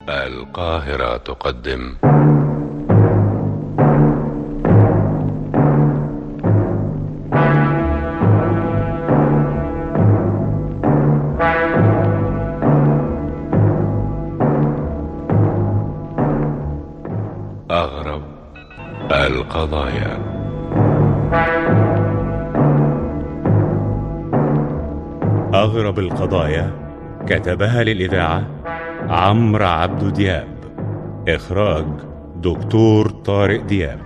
القاهرة تقدم أغرب القضايا أغرب القضايا كتبها للإذاعة عمرو عبد دياب إخراج دكتور طارق دياب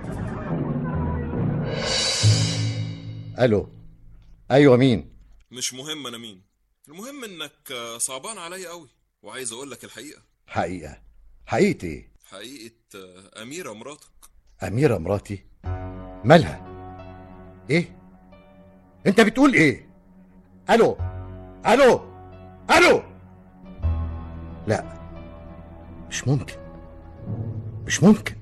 الو ايوه مين مش مهم انا مين المهم انك آه، صعبان عليا قوي وعايز اقول لك الحقيقه حقيقه حقيقه ايه حقيقه آه، اميره مراتك اميره مراتي مالها ايه انت بتقول ايه الو الو الو لا مش ممكن مش ممكن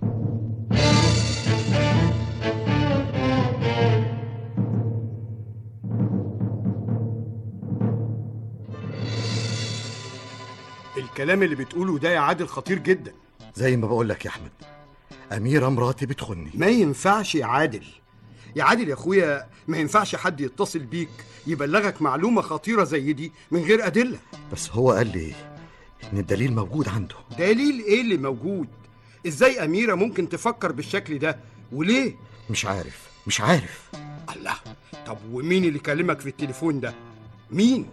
الكلام اللي بتقوله ده يا عادل خطير جدا زي ما بقول لك يا احمد اميره مراتي بتخني ما ينفعش يا عادل يا عادل يا اخويا ما ينفعش حد يتصل بيك يبلغك معلومة خطيرة زي دي من غير أدلة بس هو قال لي ان الدليل موجود عنده دليل ايه اللي موجود ازاي أميرة ممكن تفكر بالشكل ده وليه مش عارف مش عارف الله طب ومين اللي كلمك في التليفون ده مين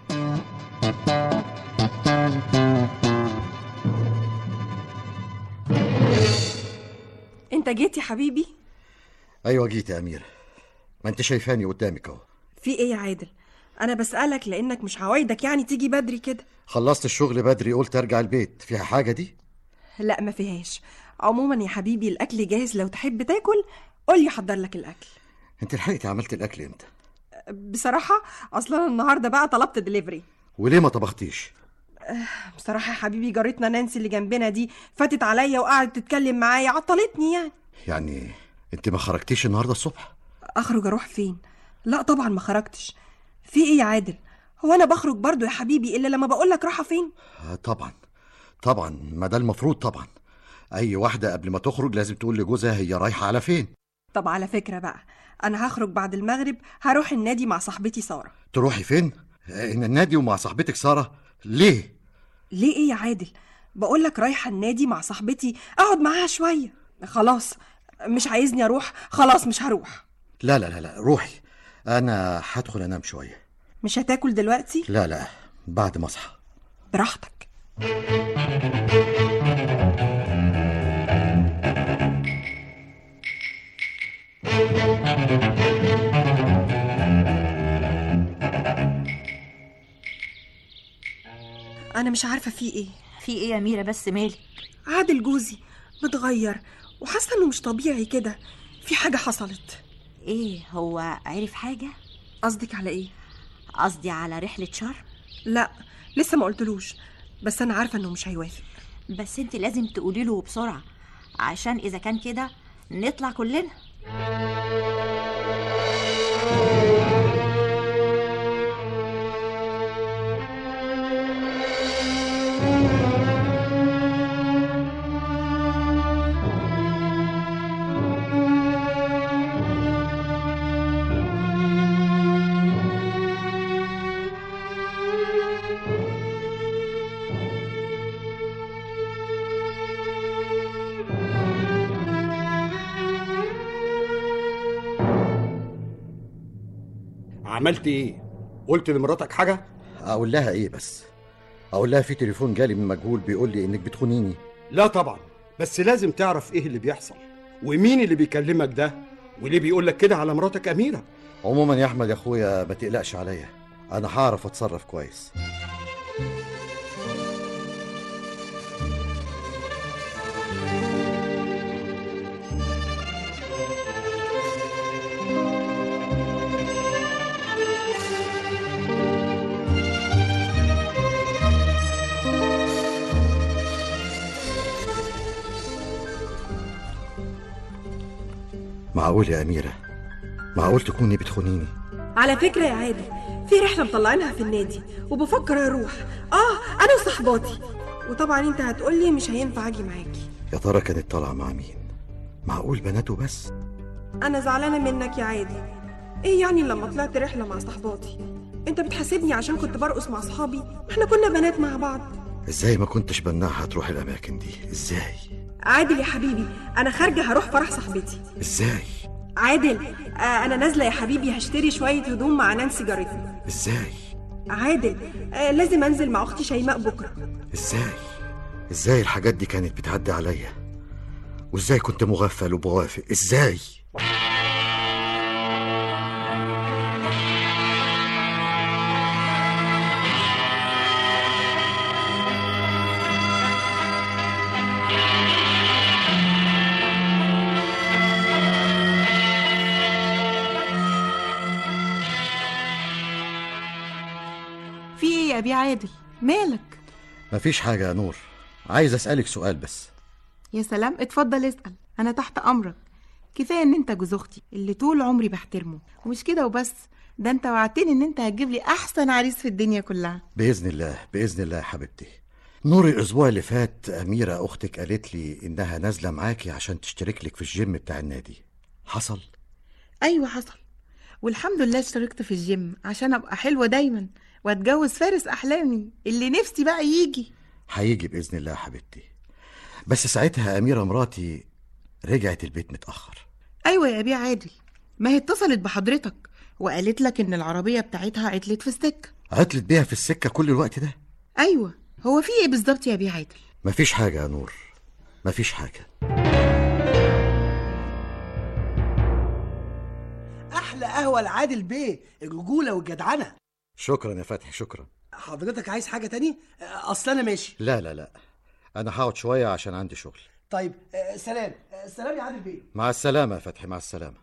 انت جيت يا حبيبي ايوه جيت يا اميره ما انت شايفاني قدامك اهو في ايه يا عادل انا بسألك لانك مش عوايدك يعني تيجي بدري كده خلصت الشغل بدري قلت ارجع البيت فيها حاجه دي لا ما فيهاش عموما يا حبيبي الاكل جاهز لو تحب تاكل قولي احضر لك الاكل انت لحقتي عملت الاكل امتى بصراحة اصلا النهاردة بقى طلبت دليفري وليه ما طبختيش بصراحة يا حبيبي جارتنا نانسي اللي جنبنا دي فاتت عليا وقعدت تتكلم معايا عطلتني يعني يعني انت ما خرجتيش النهارده الصبح اخرج اروح فين لا طبعا ما خرجتش في ايه يا عادل هو انا بخرج برضو يا حبيبي الا لما بقول لك رايحه فين آه طبعا طبعا ما ده المفروض طبعا اي واحده قبل ما تخرج لازم تقول لجوزها هي رايحه على فين طب على فكره بقى انا هخرج بعد المغرب هروح النادي مع صاحبتي ساره تروحي فين آه، ان النادي ومع صاحبتك ساره ليه ليه ايه يا عادل بقول لك رايحه النادي مع صاحبتي اقعد معاها شويه خلاص مش عايزني اروح خلاص مش هروح لا لا لا لا روحي انا هدخل انام شويه مش هتاكل دلوقتي لا لا بعد ما اصحى براحتك انا مش عارفه في ايه في ايه يا ميرا بس مالك عادل جوزي متغير وحاسه انه مش طبيعي كده في حاجه حصلت ايه هو عرف حاجة قصدك على ايه قصدي على رحلة شرم لا لسه ما قلتلوش بس انا عارفه انه مش هيوافق بس انت لازم تقولي له بسرعة عشان اذا كان كده نطلع كلنا عملت ايه قلت لمراتك حاجة اقول لها ايه بس اقول لها في تليفون جالي من مجهول بيقول لي انك بتخونيني لا طبعا بس لازم تعرف ايه اللي بيحصل ومين اللي بيكلمك ده وليه بيقول لك كده على مراتك أميرة عموما يا احمد يا اخويا ما تقلقش عليا انا هعرف اتصرف كويس معقول يا أميرة معقول تكوني بتخونيني على فكرة يا عادل في رحلة مطلعينها في النادي وبفكر اروح اه انا وصحباتي وطبعا انت هتقولي مش هينفع اجي معاكي يا ترى كانت طالعة مع مين معقول بناته بس انا زعلانه منك يا عادل ايه يعني لما طلعت رحله مع صحباتي انت بتحاسبني عشان كنت برقص مع اصحابي احنا كنا بنات مع بعض ازاي ما كنتش بمنعها تروح الاماكن دي ازاي عادل يا حبيبي انا خارجه هروح فرح صاحبتي ازاي عادل آه انا نازله يا حبيبي هشتري شويه هدوم مع نانسي جارتنا ازاي عادل آه لازم انزل مع اختي شيماء بكره ازاي ازاي الحاجات دي كانت بتعدي عليا وازاي كنت مغفل وبوافق ازاي في ايه يا ابي عادل مالك مفيش حاجة يا نور عايز اسألك سؤال بس يا سلام اتفضل اسال انا تحت امرك كفايه ان انت جوز اختي اللي طول عمري بحترمه ومش كده وبس ده انت وعدتني ان انت هتجيب لي احسن عريس في الدنيا كلها بإذن الله بإذن الله يا حبيبتي نور الأسبوع اللي فات أميرة أختك قالت لي إنها نازلة معاكي عشان تشترك لك في الجيم بتاع النادي حصل؟ ايوه حصل والحمد لله اشتركت في الجيم عشان ابقى حلوه دايما واتجوز فارس احلامي اللي نفسي بقى يجي هيجي بإذن الله يا حبيبتي بس ساعتها أميرة مراتي رجعت البيت متأخر ايوه يا ابي عادل ما هي اتصلت بحضرتك وقالت لك ان العربيه بتاعتها عطلت في السكه عطلت بيها في السكة كل الوقت ده ايوه هو في ايه بالظبط يا ابي عادل مفيش حاجة يا نور مفيش حاجة احلى قهوه لعادل بيه الرجوله والجدعنه شكرا يا فتحي شكرا حضرتك عايز حاجه تاني آه، اصل انا ماشي لا لا لا أنا هقعد شوية عشان عندي شغل طيب آه، سلام آه، سلام يا عادل بيه مع السلامة يا فتحي مع السلامة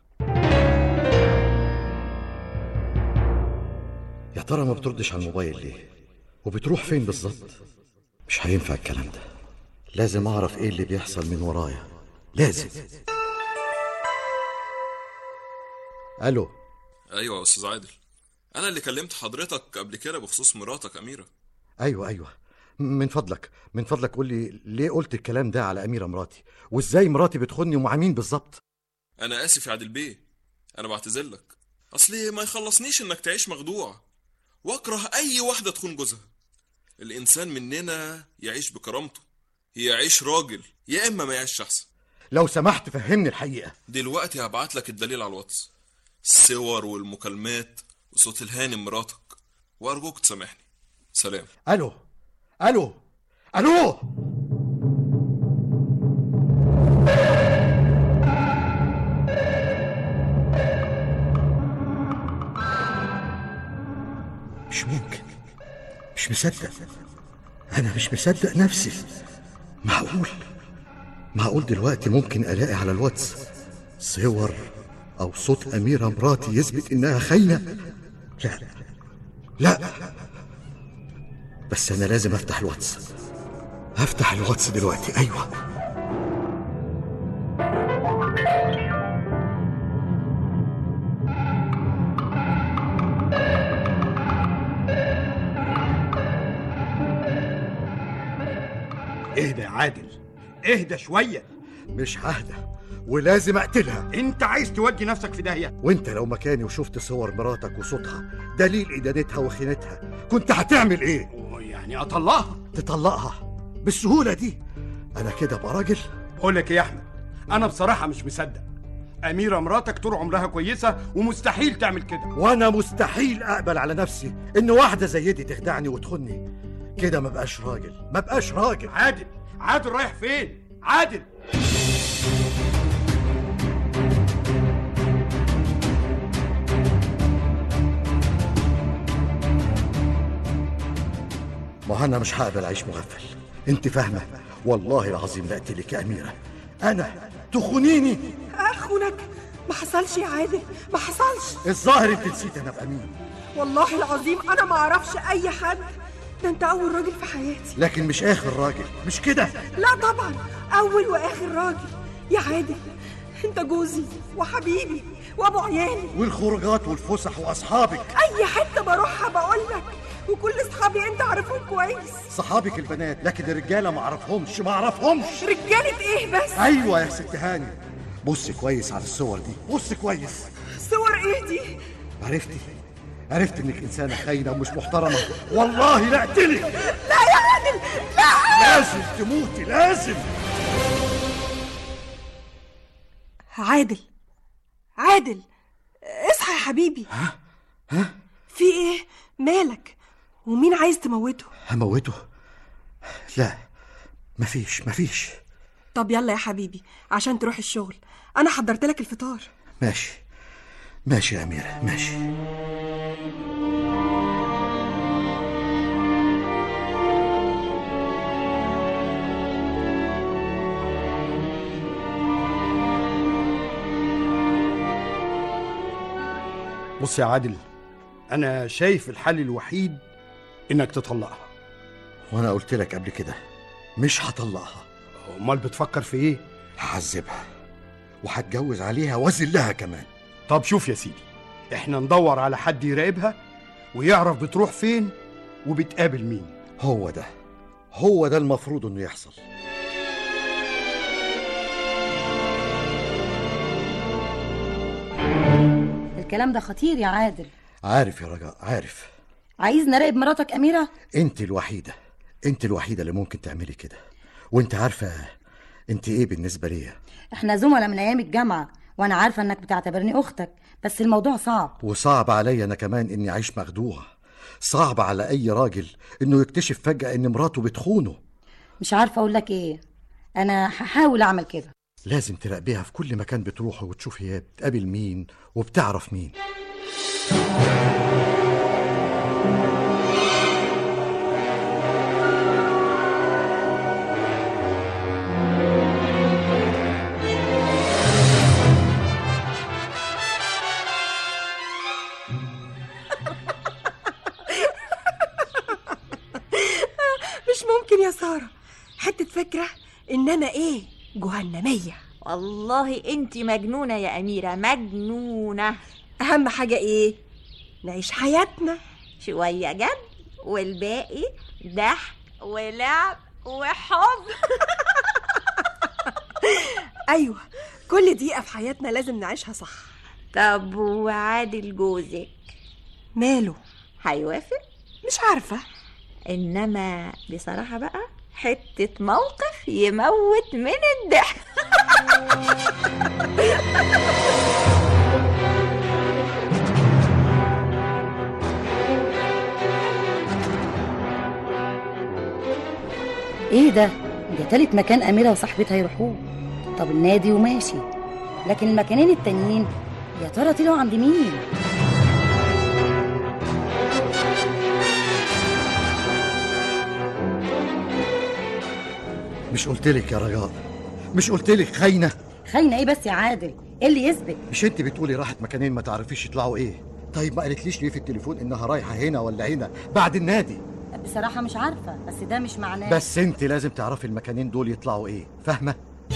يا ترى ما بتردش على الموبايل ليه وبتروح فين بالظبط مش هينفع الكلام ده لازم اعرف ايه اللي بيحصل من ورايا لازم الو ايوه يا استاذ عادل انا اللي كلمت حضرتك قبل كده بخصوص مراتك اميره ايوه ايوه من فضلك من فضلك قول لي ليه قلت الكلام ده على اميره مراتي وازاي مراتي بتخوني ومع مين بالظبط انا اسف يا عادل بيه انا بعتذر لك اصل ما يخلصنيش انك تعيش مخدوع واكره اي واحده تخون جوزها الانسان مننا يعيش بكرامته يعيش راجل يا اما ما يعيش احسن لو سمحت فهمني الحقيقه دلوقتي هبعت لك الدليل على الواتس الصور والمكالمات وصوت الهانم مراتك وارجوك تسامحني سلام الو الو الو مش ممكن مش مصدق انا مش مصدق نفسي معقول معقول دلوقتي ممكن الاقي على الواتس صور او صوت اميره مراتي يثبت انها خاينه لا لا بس انا لازم افتح الواتس هفتح الواتس دلوقتي ايوه اهدى يا عادل اهدى شويه مش ههدى ولازم اقتلها انت عايز تودي نفسك في داهيه وانت لو مكاني وشفت صور مراتك وصوتها دليل ادانتها وخيانتها كنت هتعمل ايه يعني اطلقها تطلقها بالسهوله دي انا كده ابقى راجل بقول لك ايه يا احمد انا بصراحه مش مصدق اميره مراتك طول عمرها كويسه ومستحيل تعمل كده وانا مستحيل اقبل على نفسي ان واحده زي دي تخدعني وتخني كده ما بقاش راجل ما بقاش راجل عادل عادل رايح فين عادل ما انا مش هقبل اعيش مغفل انت فاهمه والله العظيم لاقتلك يا اميره انا تخونيني اخونك ما حصلش يا عادل ما حصلش الظاهر انت نسيت انا ابقى مين والله العظيم انا ما اعرفش اي حد ده انت اول راجل في حياتي لكن مش اخر راجل مش كده لا طبعا اول واخر راجل يا عادل انت جوزي وحبيبي وابو عيالي والخروجات والفسح واصحابك اي حته بروحها بقول لك وكل اصحابي انت عارفهم كويس صحابك البنات لكن الرجاله ما اعرفهمش ما اعرفهمش رجاله ايه بس ايوه يا ست هاني بص كويس على الصور دي بص كويس صور ايه دي عرفتي عرفت انك انسانه خاينه ومش محترمه والله لا اقتلك لا يا عادل لا لازم تموتي لازم عادل عادل اصحى يا حبيبي ها ها في ايه مالك ومين عايز تموته هموته لا مفيش مفيش طب يلا يا حبيبي عشان تروح الشغل انا حضرت لك الفطار ماشي ماشي يا أميرة ماشي بص يا عادل انا شايف الحل الوحيد انك تطلقها وأنا قلت لك قبل كده مش هطلقها امال بتفكر في ايه هعذبها وهتجوز عليها وازلها كمان طب شوف يا سيدي احنا ندور على حد يراقبها ويعرف بتروح فين وبتقابل مين هو ده هو ده المفروض انه يحصل الكلام ده خطير يا عادل عارف يا رجاء عارف عايز نراقب مراتك أميرة انت الوحيدة انت الوحيدة اللي ممكن تعملي كده وانت عارفة انت ايه بالنسبة ليا احنا زملاء من أيام الجامعة وأنا عارفة إنك بتعتبرني أختك بس الموضوع صعب وصعب عليا انا كمان اني اعيش مخدوع صعب على اي راجل انه يكتشف فجأة ان مراته بتخونه مش عارفة أقول لك إيه أنا هحاول أعمل كده لازم تراقبيها في كل مكان بتروحه وتشوفي هي بتقابل مين وبتعرف مين مش ممكن يا ساره حته فكره ان انا ايه جهنميه والله انت مجنونة يا أميرة مجنونة اهم حاجه ايه نعيش حياتنا شوية جد والباقي ضحك ولعب وحب ايوه كل دقيقه في حياتنا لازم نعيشها صح طب وعادل جوزك ماله هيوافق مش عارفه انما بصراحة بقى حتة موقف يموت من الضحك إيه ده ده تالت مكان أميرة وصاحبتها يروحوه طب النادي وماشي لكن المكانين التانيين يا ترى طلعوا عند مين مش قلتلك يا رجاء مش قلتلك خاينة خاينة إيه بس يا عادل إيه اللي يثبت مش انت بتقولي راحت مكانين ما تعرفيش يطلعوا ايه طيب ما قالتليش ليه في التليفون انها رايحة هنا ولا هنا بعد النادي بصراحة مش عارفة بس ده مش معناه بس انت لازم تعرفي المكانين دول يطلعوا ايه فاهمة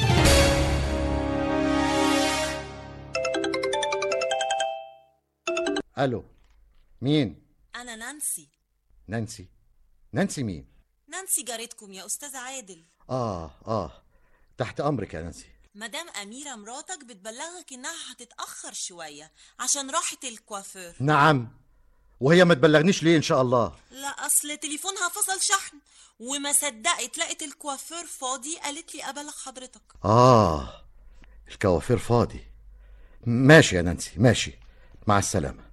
الو مين أنا نانسي نانسي نانسي مين نانسي جارتكم يا أستاذ عادل اه اه تحت امرك يا نانسي مدام أميرة مراتك بتبلغك إنها هتتأخر شوية عشان راحت الكوافير نعم وهي ما تبلغنيش ليه ان شاء الله لا أصل تليفونها فصل شحن وما صدقت لقت الكوافير فاضي قالت لي أبلغ حضرتك اه الكوافير فاضي ماشي يا نانسي ماشي مع السلامة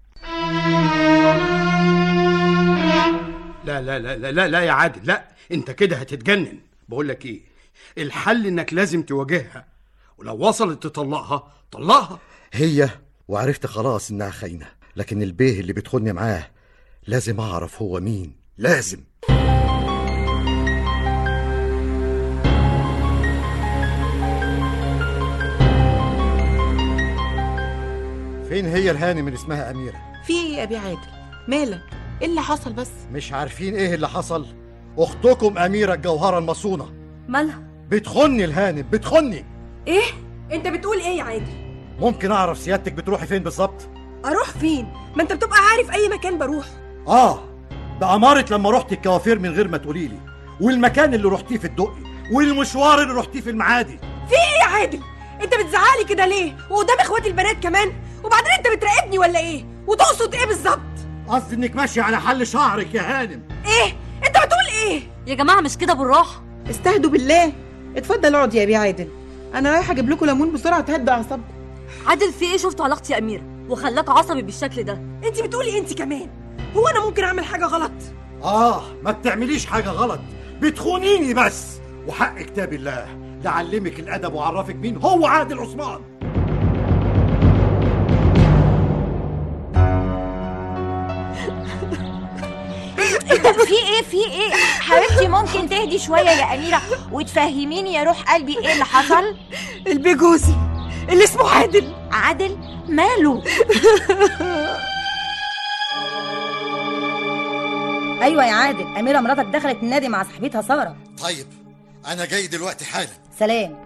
لا لا لا لا لا, لا يا عادل لا انت كده هتتجنن بقول لك ايه الحل انك لازم تواجهها ولو وصلت تطلقها طلقها هي وعرفت خلاص انها خاينة لكن البيه اللي بتخوني معاه لازم اعرف هو مين لازم فين هي الهانم اللي اسمها أميرة؟ في ايه يا ابي عادل مالك ايه اللي حصل بس مش عارفين ايه اللي حصل؟ اختكم أميرة الجوهرة المصونة مالها بتخني الهانم بتخني ايه انت بتقول ايه يا عادل ممكن اعرف سيادتك بتروحي فين بالظبط؟ اروح فين ما انت بتبقى عارف اي مكان بروح اه بأمارة لما رحت الكوافير من غير ما تقولي لي والمكان اللي رحتيه في الدقي والمشوار اللي رحتيه في المعادي في ايه يا عادل انت بتزعلي كده ليه وقدام اخواتي البنات كمان وبعدين انت بتراقبني ولا ايه وتقصد ايه بالظبط قصدي انك ماشية على حل شعرك يا هانم ايه انت بتقول ايه يا جماعه مش كده بالراحه استهدوا بالله اتفضل اقعد يا ابي عادل انا رايحه اجيب لكم ليمون بسرعه تهدوا اعصابكم عادل في ايه شفت علاقتي يا اميره وخلاك عصبي بالشكل ده انت بتقولي انت كمان هو انا ممكن اعمل حاجه غلط آه ما بتعمليش حاجة غلط بتخونيني بس وحق كتاب الله لعلمك الأدب وعرفك مين هو عادل عثمان انت في ايه في ايه حبيبتي ممكن تهدي شويه يا اميره وتفهميني يا روح قلبي ايه اللي حصل البي جوزي اللي اسمه عادل عادل ماله ايوه يا عادل اميره مراتك دخلت النادي مع صاحبتها ساره طيب أنا جاي دلوقتي حالا سلام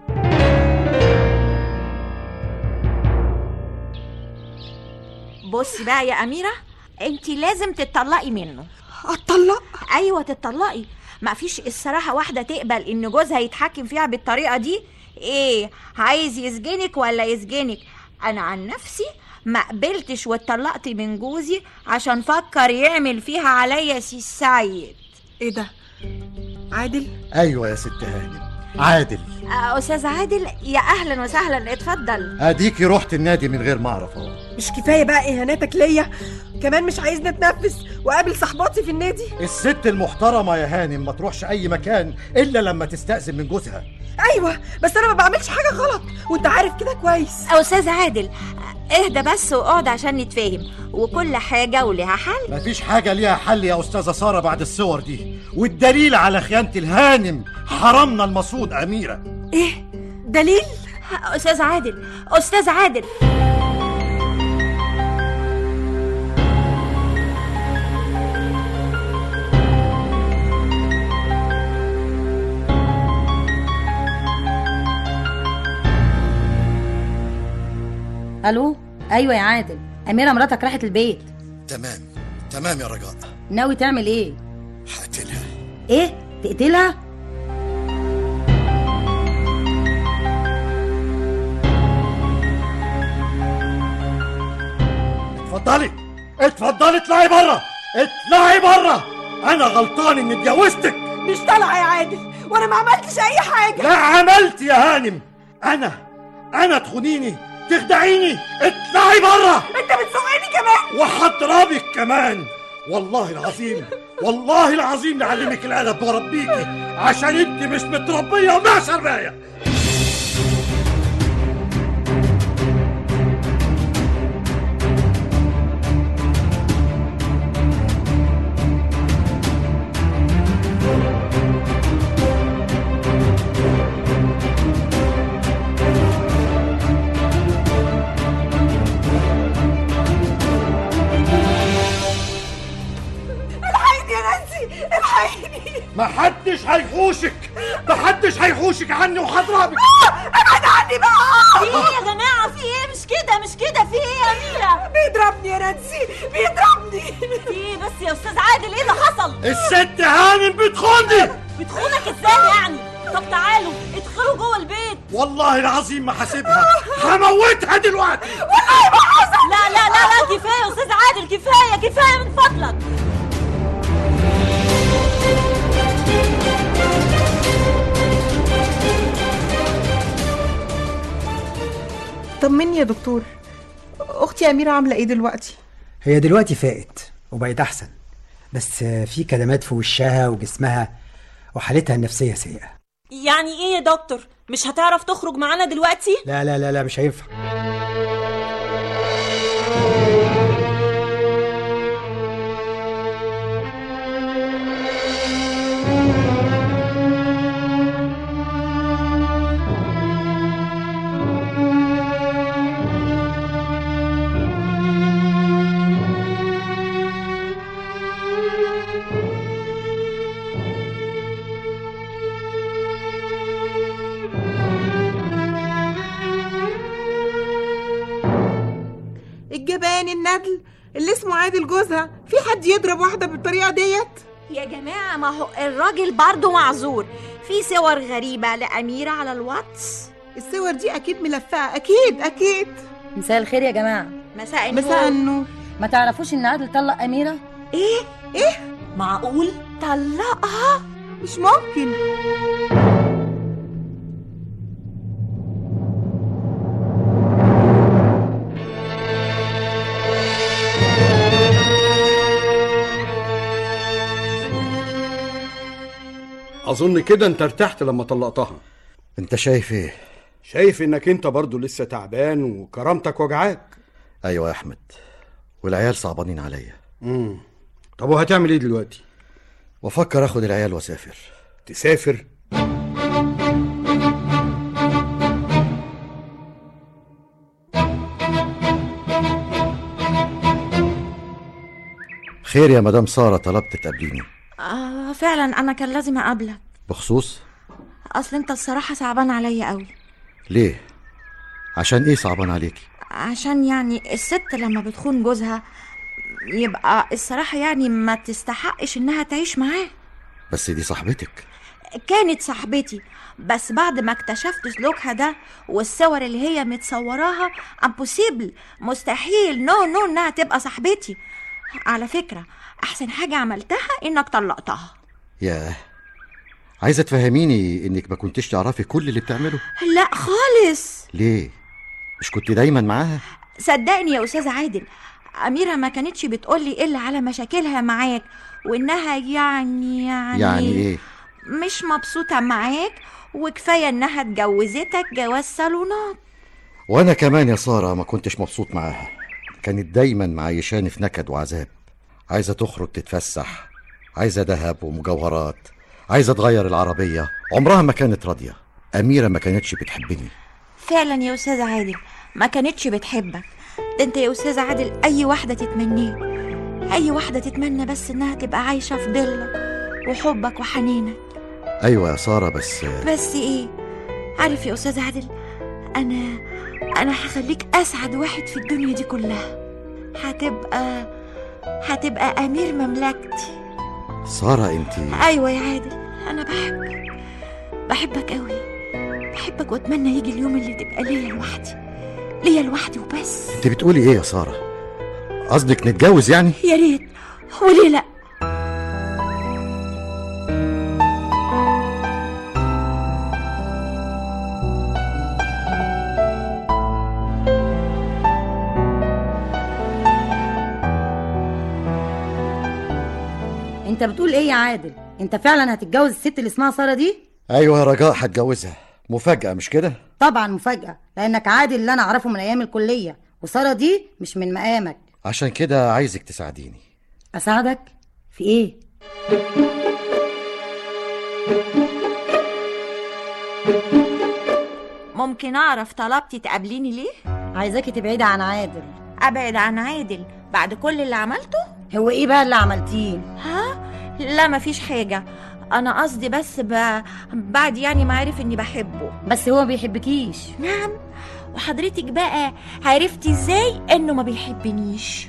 بصي بقى يا اميره انت لازم تتطلقي منه اتطلق ايوه تتطلقي ما فيش الصراحه واحده تقبل ان جوزها يتحكم فيها بالطريقه دي ايه عايز يسجنك ولا يسجنك انا عن نفسي ما قبلتش واتطلقت من جوزي عشان فكر يعمل فيها عليا سي السيد ايه ده عادل أيوة يا ست هانم عادل آه، استاذ عادل يا اهلا وسهلا اتفضل أديكي رحت النادي من غير ما أعرف أهو مش كفايه بقى اهاناتك ليا كمان مش عايزني اتنفس واقابل صحباتي في النادي الست المحترمة يا هانم ما تروحش أي مكان إلا لما تستأذن من جوزها ايوه بس انا ما بعملش حاجه غلط وانت عارف كده كويس استاذ عادل اهدى بس واقعد عشان نتفاهم وكل حاجه ولها حل مفيش حاجة ليها حل يا أستاذة سارة بعد الصور دي والدليل على خيانة الهانم حرمنا المصود أميرة ايه دليل استاذ عادل استاذ عادل الو ايوه يا عادل اميره مراتك راحت البيت تمام تمام يا رجاء ناوي تعمل ايه هقتلها ايه تقتلها اتفضلي اتفضلي اطلعي بره اطلعي بره انا غلطان اني اتجوزتك مش طالعه يا عادل وانا ما عملتش اي حاجه لا عملت يا هانم انا انا تخونيني تخدعيني اطلعي بره انت بتسوقني كمان وهضربك كمان والله العظيم والله العظيم لعلمك الادب واربيكي عشان انت مش متربيه وما سرايه الحقيني يا نانسي الحقيني محدش هيحوشك محدش هيحوشك عني وهضربك ابعد عني بقى في ايه يا جماعه في ايه مش كده مش كده في ايه يا اميره بيضربني يا نانسي بيضربني في ايه بس يا استاذ عادل ايه اللي حصل الست هانم بتخوني بتخونك ازاي يعني طب تعالوا ادخلوا جوه البيت والله العظيم ما هسيبها هموتها دلوقتي والله ما حصل لا لا لا لا كفايه يا استاذ عادل كفايه كفايه من فضلك طمني يا دكتور اختي اميره عامله ايه دلوقتي هي دلوقتي فاقت وبقت احسن بس في كدمات في وشها وجسمها وحالتها النفسيه سيئه يعني ايه يا دكتور مش هتعرف تخرج معانا دلوقتي لا لا لا لا مش هينفع الجبان الندل اللي اسمه عادل جوزها في في حد يضرب واحده بالطريقه ديت يا جماعة ما هو الراجل برضه معذور في صور غريبة لأميرة على الواتس الصور دي اكيد ملفقه اكيد اكيد مساء الخير يا جماعه مساء النور مساء النور ما تعرفوش ان عادل طلق اميره ايه ايه معقول طلقها مش ممكن اظن كده انت ارتحت لما طلقتها انت شايف ايه شايف انك انت برضو لسه تعبان وكرامتك وجعاك ايوه يا احمد والعيال صعبانين عليا امم طب وهتعمل ايه دلوقتي وافكر اخد العيال واسافر تسافر خير يا مدام ساره طلبت تقابليني آه فعلا أنا كان لازم أقابلك بخصوص أصل أنت الصراحة صعبان عليا قوي ليه عشان ايه صعبان عليكي عشان يعني الست لما بتخون جوزها يبقى الصراحة يعني ما تستحقش إنها تعيش معاه بس دي صاحبتك كانت صاحبتي بس بعد ما اكتشفت سلوكها ده والصور اللي هي متصوراها امبوسيبل مستحيل نو نو انها تبقى صاحبتي على فكرة احسن حاجة عملتها انك طلقتها ياه عايزه تفهميني انك ما كنتش تعرفي كل اللي بتعمله لا خالص ليه مش كنت دايما معاها صدقني يا استاذ عادل اميرة ما كانتش بتقولي الا على مشاكلها معاك وانها يعني يعني يعني ايه مش مبسوطة معاك وكفاية انها اتجوزتك جواز صالونات وانا كمان يا ساره ما كنتش مبسوط معاها كانت دايما معيشاني في نكد وعذاب عايزه تخرج تتفسح عايزه ذهب ومجوهرات عايزه تغير العربيه عمرها ما كانت راضيه اميره ما كانتش بتحبني فعلا يا استاذ عادل ما كانتش بتحبك ده انت يا استاذ عادل اي واحدة تتمنيه اي واحدة تتمنى بس انها تبقى عايشة في ضلك وحبك وحنينك ايوه يا ساره بس بس ايه عارف يا استاذ عادل انا انا هخليك اسعد واحد في الدنيا دي كلها هتبقى هتبقى امير مملكتي ساره انت ايوه يا عادل انا بحبك بحبك قوي بحبك واتمنى يجي اليوم اللي تبقى ليا لوحدي ليا لوحدي وبس انت بتقولي ايه يا ساره قصدك نتجوز يعني يا ريت وليه لا انت بتقول ايه يا عادل انت فعلا هتتجوز الست اللي اسمها ساره دي ايوه يا رجاء هتجوزها مفاجاه مش كده طبعا مفاجاه لانك عادل اللي انا اعرفه من ايام الكليه وساره دي مش من مقامك عشان كده عايزك تساعديني اساعدك في ايه ممكن اعرف طلبتي تقابليني ليه عايزاكي تبعدي عن عادل ابعد عن عادل بعد كل اللي عملته هو ايه بقى اللي عملتيه ها لا مفيش حاجة أنا قصدي بس ب... بعد يعني ما عرف إني بحبه بس هو ما بيحبكيش نعم وحضرتك بقى عرفتي إزاي إنه ما بيحبنيش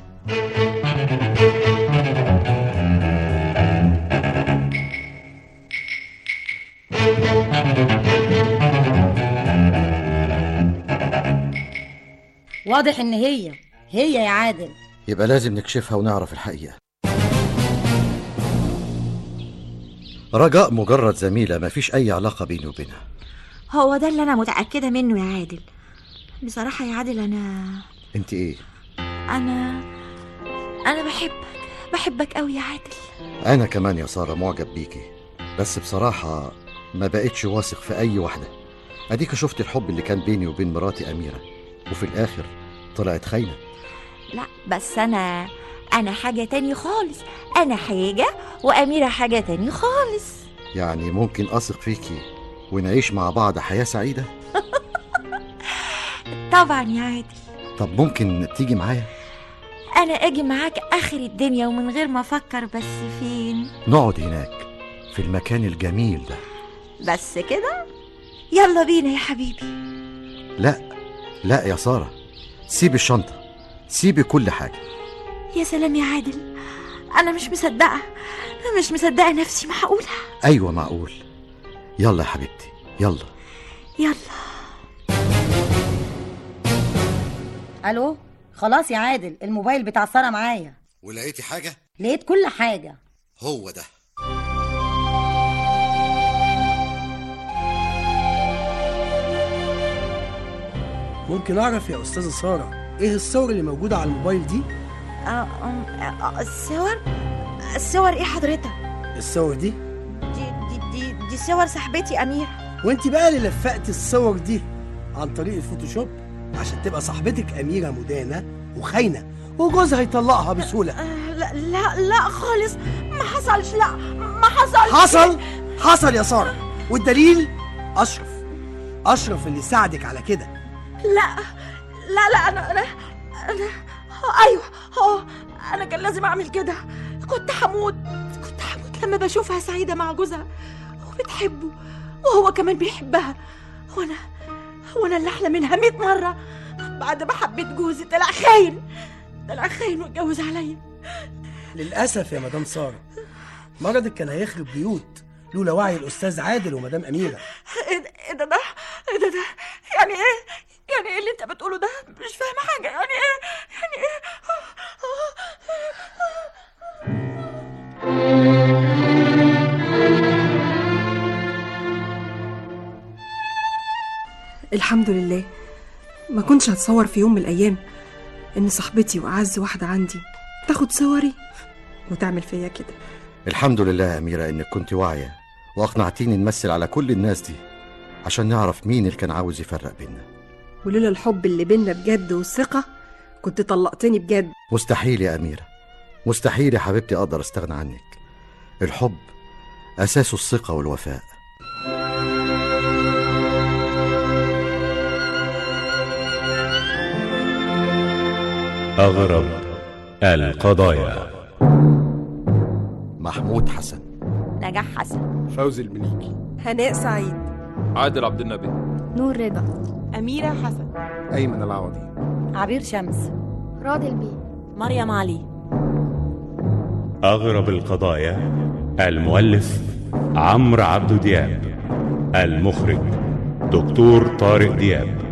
واضح ان هي هي يا عادل يبقى لازم نكشفها ونعرف الحقيقه رجاء مجرد زميله مفيش اي علاقه بيني وبينها هو ده اللي أنا متأكدة منه يا عادل بصراحة يا عادل أنا انت ايه أنا أنا بحبك بحبك قوي يا عادل انا كمان يا ساره معجب بيكي بس بصراحه ما بقتش واثق في اي واحده اديك شفت الحب اللي كان بيني وبين مراتي اميره وفي الاخر طلعت خاينه لا بس أنا أنا حاجة تاني خالص أنا حاجة وأميرة حاجة تاني خالص يعني ممكن اثق فيكي ونعيش مع بعض حياه سعيده طبعا يا عادل طب ممكن تيجي معايا أنا أجي معاك آخر الدنيا ومن غير ما أفكر بس فين نقعد هناك في المكان الجميل ده بس كده يلا بينا يا حبيبي لا لا يا ساره سيبي الشنطه سيبي كل حاجه يا سلام يا عادل انا مش مصدقه انا مش مصدقه نفسي معقوله ايوه معقول يلا يا حبيبتي يلا يلا الو خلاص يا عادل الموبايل بتاع ساره معايا ولقيتي حاجه لقيت كل حاجه هو ده ممكن اعرف يا استاذه ساره ايه الصور اللي موجوده على الموبايل دي آه، آم، آه، الصور الصور ايه حضرتك الصور دي دي دي دي, دي صور صاحبتي اميره وانت بقى اللي لفقت الصور دي عن طريق الفوتوشوب عشان تبقى صاحبتك اميره مدانه وخاينه وجوزها يطلقها بسهوله آه، لا لا لا خالص ما حصلش لا ما حصلش حصل حصل يا ساره والدليل اشرف اشرف اللي ساعدك على كده لا لا لا انا انا انا ايوه اه انا كان لازم اعمل كده كنت هموت كنت هموت لما بشوفها سعيده مع جوزها وبتحبه وهو كمان بيحبها وانا وانا اللي احلى منها 100 مره بعد ما حبيت جوزي طلع خاين طلع خاين واتجوز عليا للاسف يا مدام ساره مرضك كان هيخرب بيوت لولا وعي الاستاذ عادل ومدام اميره ايه ده ايه ده ده ايه ده ده يعني ايه يعني ايه اللي انت بتقوله ده مش فاهمه حاجه يعني ايه يعني ايه الحمد لله ما كنتش هتصور في يوم من الايام ان صاحبتي واعز واحده عندي تاخد صوري وتعمل فيا كده الحمد لله يا أميرة إنك كنت واعية وأقنعتيني نمثل على كل الناس دي عشان نعرف مين اللي كان عاوز يفرق بينا ولولا الحب اللي بينا بجد والثقه كنت طلقتني بجد مستحيل يا أميرة مستحيل يا حبيبتي أقدر أستغنى عنك الحب أساسه الثقة والوفاء أغرب القضايا محمود حسن نجاح حسن فوزي المليكي هناء سعيد عادل عبد النبي نور رضا أميرة حسن ايمن العوضي عبير شمس راضي البيه مريم علي أغرب القضايا المؤلف عمرو عبد دياب المخرج دكتور طارق دياب